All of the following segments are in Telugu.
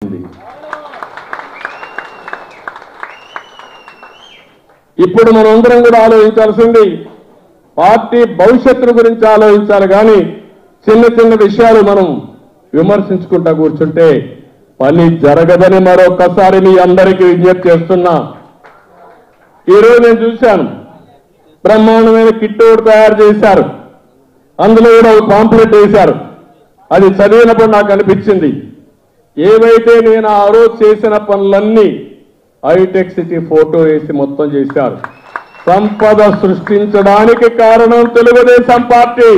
అయిపోయింది ఇప్పుడు మనందరం కూడా ఆలోచించాల్సింది పార్టీ భవిష్యత్తు గురించి ఆలోచించాలి కానీ చిన్న చిన్న విషయాలు మనం విమర్శించుకుంటా కూర్చుంటే పని జరగదని మరొకసారి మీ అందరికీ విజ్ఞప్తి చేస్తున్నా ఈరోజు నేను చూశాను బ్రహ్మాండమైన కిట్ ఒకటి తయారు చేశారు అందులో కూడా ఒక పాంప్లెట్ వేశారు అది చదివినప్పుడు నాకు అనిపించింది ఏవైతే నేను ఆ రోజు చేసిన పనులన్నీ హైటెక్ సిటీ ఫోటో వేసి మొత్తం చేశారు సంపద సృష్టించడానికి కారణం తెలుగుదేశం పార్టీ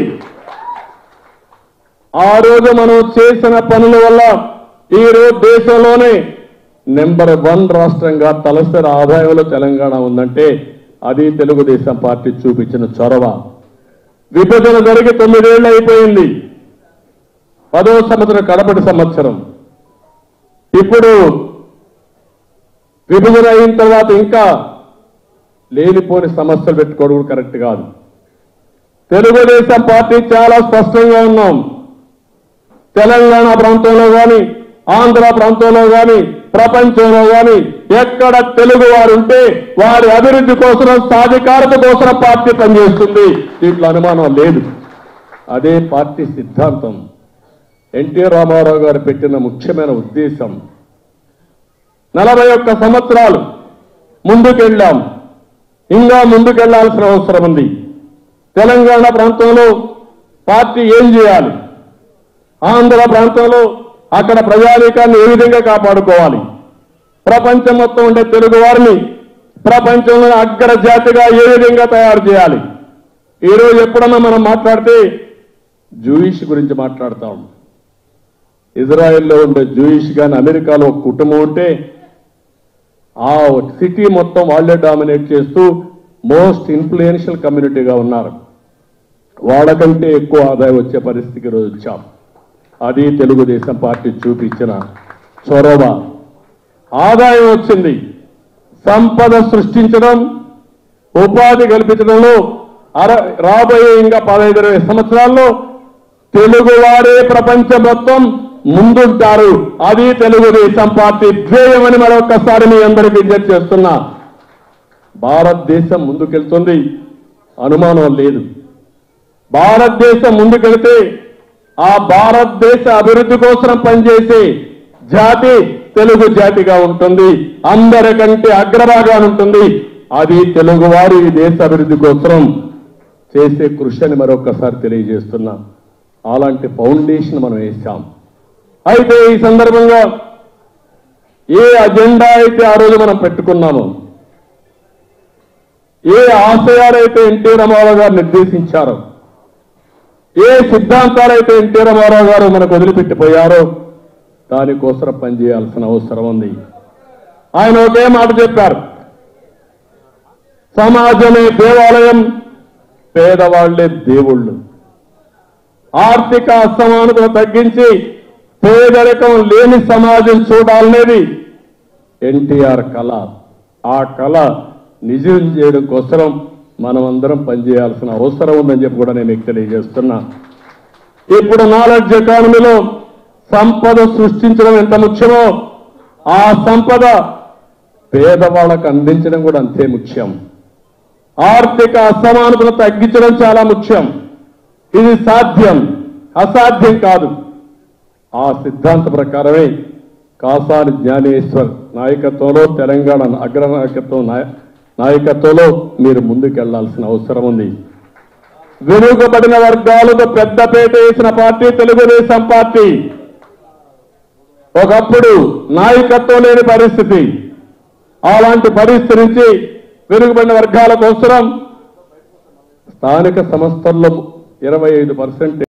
ఆ రోజు మనం చేసిన పనుల వల్ల ఈ రోజు దేశంలోనే నెంబర్ వన్ రాష్ట్రంగా తలసరి ఆదాయంలో తెలంగాణ ఉందంటే అది తెలుగుదేశం పార్టీ చూపించిన చొరవ విభజన జరిగి తొమ్మిదేళ్లు అయిపోయింది పదో సంవత్సరం కడపటి సంవత్సరం ఇప్పుడు విభజన అయిన తర్వాత ఇంకా లేనిపోని సమస్యలు పెట్టుకోవడం కూడా కరెక్ట్ కాదు తెలుగుదేశం పార్టీ చాలా స్పష్టంగా ఉన్నాం తెలంగాణ ప్రాంతంలో కానీ ఆంధ్ర ప్రాంతంలో కానీ ప్రపంచంలో కానీ ఎక్కడ తెలుగు వారు ఉంటే వారి అభివృద్ధి కోసం సాధికారత కోసం పార్టీ పనిచేస్తుంది దీంట్లో అనుమానం లేదు అదే పార్టీ సిద్ధాంతం ఎన్టీ రామారావు గారు పెట్టిన ముఖ్యమైన ఉద్దేశం నలభై ఒక్క సంవత్సరాలు ముందుకెళ్ళాం ఇంకా ముందుకెళ్లాల్సిన అవసరం ఉంది తెలంగాణ ప్రాంతంలో పార్టీ ఏం చేయాలి ఆంధ్ర ప్రాంతంలో అక్కడ ప్రజానీకాన్ని ఏ విధంగా కాపాడుకోవాలి ప్రపంచం మొత్తం ఉండే తెలుగు వారిని ప్రపంచంలో అగ్ర జాతిగా ఏ విధంగా తయారు చేయాలి ఈరోజు ఎప్పుడన్నా మనం మాట్లాడితే జూయిష్ గురించి మాట్లాడతాం ఇజ్రాయెల్లో ఉండే జూయిష్ కానీ అమెరికాలో ఒక కుటుంబం ఉంటే ఆ సిటీ మొత్తం వాళ్ళే డామినేట్ చేస్తూ మోస్ట్ ఇన్ఫ్లుయెన్షియల్ కమ్యూనిటీగా ఉన్నారు వాళ్ళకంటే ఎక్కువ ఆదాయం వచ్చే పరిస్థితికి ఈరోజు వచ్చాం అది తెలుగుదేశం పార్టీ చూపించిన చొరవ ఆదాయం వచ్చింది సంపద సృష్టించడం ఉపాధి కల్పించడంలో అర రాబోయే ఇంకా పదహైదు ఇరవై సంవత్సరాల్లో తెలుగు వారే ప్రపంచం మొత్తం ముందుంటారు అది తెలుగుదేశం పార్టీ ధ్యేయమని మరొకసారి మీ అందరికీ విజ్ఞప్తి చేస్తున్నా భారతదేశం ముందుకెళ్తుంది అనుమానం లేదు భారతదేశం ముందుకెళ్తే ఆ భారతదేశ అభివృద్ధి కోసం పనిచేసే జాతి తెలుగు జాతిగా ఉంటుంది అందరికంటే అగ్రభాగాన్ని ఉంటుంది అది తెలుగువారి ఈ దేశ అభివృద్ధి కోసం చేసే కృషి అని మరొకసారి తెలియజేస్తున్నా అలాంటి ఫౌండేషన్ మనం వేశాం అయితే ఈ సందర్భంగా ఏ అజెండా అయితే ఆ రోజు మనం పెట్టుకున్నామో ఏ ఆశయాలైతే ఎన్టీ రామారావు గారు నిర్దేశించారో ఏ సిద్ధాంతాలైతే ఎన్టీ రామారావు గారు మనకు వదిలిపెట్టిపోయారో దానికోసం పనిచేయాల్సిన అవసరం ఉంది ఆయన ఒకే మాట చెప్పారు సమాజమే దేవాలయం పేదవాళ్లే దేవుళ్ళు ఆర్థిక అసమానతను తగ్గించి పేదరికం లేని సమాజం చూడాలనేది ఎన్టీఆర్ కళ ఆ కళ నిజం చేయడం కోసం మనమందరం పనిచేయాల్సిన అవసరం ఉందని చెప్పి కూడా నేను మీకు తెలియజేస్తున్నా ఇప్పుడు నాలెడ్జ్ ఎకానమీలో సంపద సృష్టించడం ఎంత ముఖ్యమో ఆ సంపద పేదవాళ్ళకు అందించడం కూడా అంతే ముఖ్యం ఆర్థిక అసమానతను తగ్గించడం చాలా ముఖ్యం ఇది సాధ్యం అసాధ్యం కాదు ఆ సిద్ధాంత ప్రకారమే కాసాని జ్ఞానేశ్వర్ నాయకత్వంలో తెలంగాణ అగ్ర నాయకత్వం నాయ- నాయకత్వంలో మీరు ముందుకెళ్లాల్సిన అవసరం ఉంది వెనుకబడిన వర్గాలకు పెద్దపేట వేసిన పార్టీ తెలుగుదేశం పార్టీ ఒకప్పుడు నాయకత్వం లేని పరిస్థితి అలాంటి పరిస్థితి నుంచి వెనుకబడిన వర్గాల కోసం స్థానిక సంస్థల్లో ఇరవై ఐదు పర్సెంట్